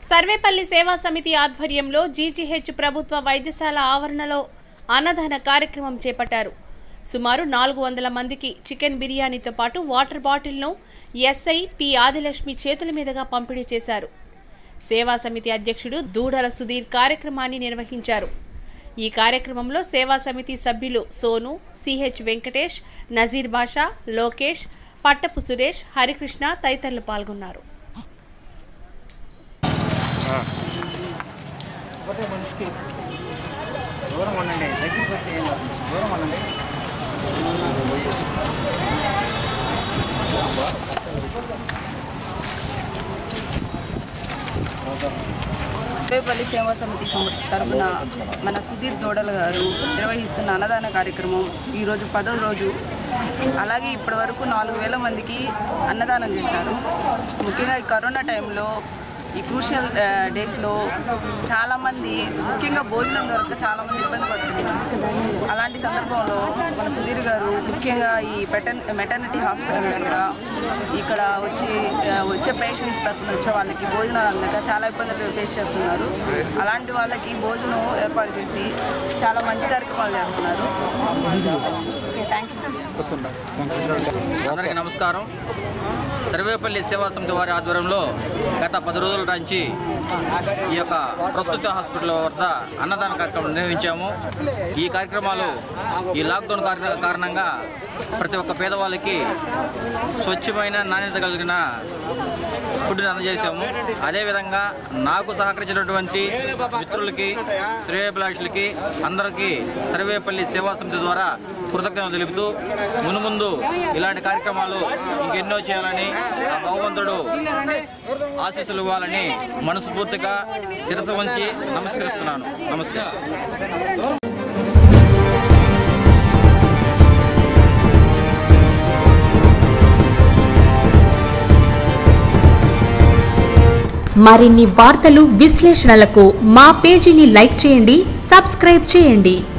సర్వేపల్లి సేవా సమితి ఆధ్వర్యంలో జీజీహెచ్ ప్రభుత్వ వైద్యశాల ఆవరణలో అన్నదాన కార్యక్రమం చేపట్టారు సుమారు నాలుగు వందల మందికి చికెన్ బిర్యానీతో పాటు వాటర్ బాటిల్ను ఎస్ఐ పి ఆదిలక్ష్మి చేతుల మీదుగా పంపిణీ చేశారు సేవా సమితి అధ్యక్షుడు దూడల సుధీర్ కార్యక్రమాన్ని నిర్వహించారు ఈ కార్యక్రమంలో సేవా సమితి సభ్యులు సోను సిహెచ్ వెంకటేష్ నజీర్ బాషా లోకేష్ పట్టపు సురేష్ హరికృష్ణ తదితరులు పాల్గొన్నారు ఒకటే మనిషికి దూరం ఉండండి దగ్గరికి వస్తే ఏం కాదు దూరం ఉండండి రేపల్లి సేవా సమితి సం- తరపున మన సుధీర్ దోడల గారు నిర్వహిస్తున్న అన్నదాన కార్యక్రమం ఈరోజు పదో రోజు అలాగే ఇప్పటి వరకు నాలుగు వేల మందికి అన్నదానం చేశారు ముఖ్యంగా ఈ కరోనా టైంలో ఈ క్రూషియల్ డేస్లో చాలామంది ముఖ్యంగా భోజనం దొరక చాలామంది ఇబ్బంది పడుతున్నారు అలాంటి సందర్భంలో మన సుధీర్ గారు ముఖ్యంగా ఈ పెటన్ మెటర్నిటీ హాస్పిటల్ దగ్గర ఇక్కడ వచ్చి ఆ, వచ్చే పేషెంట్స్ తరఫున వచ్చే వాళ్ళకి భోజనాలు అందక చాలా ఇబ్బందులు ఫేస్ చేస్తున్నారు అలాంటి వాళ్ళకి భోజనం ఏర్పాటు చేసి చాలా మంచి కార్యక్రమాలు చేస్తున్నారు ఓకే థ్యాంక్ యూ అందరికీ నమస్కారం సర్వేపల్లి సేవా సమితి వారి ఆధ్వర్యంలో గత పది రోజుల నుంచి ఈ యొక్క ప్రస్తుత హాస్పిటల్ వద్ద అన్నదాన కార్యక్రమం నిర్వహించాము ఈ కార్యక్రమాలు ఈ లాక్డౌన్ కారణ- కారణంగా ప్రతి ఒక్క పేదవాళ్ళకి స్వచ్ఛమైన నాణ్యత కలిగిన ఫుడ్ని అందజేశాము అదేవిధంగా నాకు సహకరించినటువంటి మిత్రులకి శ్రేయభిలాషులకి అందరికీ సర్వేపల్లి సేవా సమితి ద్వారా కృతజ్ఞతలు తెలుపుతూ మునుముందు ఇలాంటి కార్యక్రమాలు ఇంకెన్నో చేయాలని ఆ భగవంతుడు ఆశీస్సులు ఇవ్వాలని మనస్ఫూర్తిగా శిరస వంచి నమస్కరిస్తున్నాను నమస్తే మరిన్ని వార్తలు విశ్లేషణలకు మా పేజీని లైక్ చేయండి సబ్స్క్రైబ్ చేయండి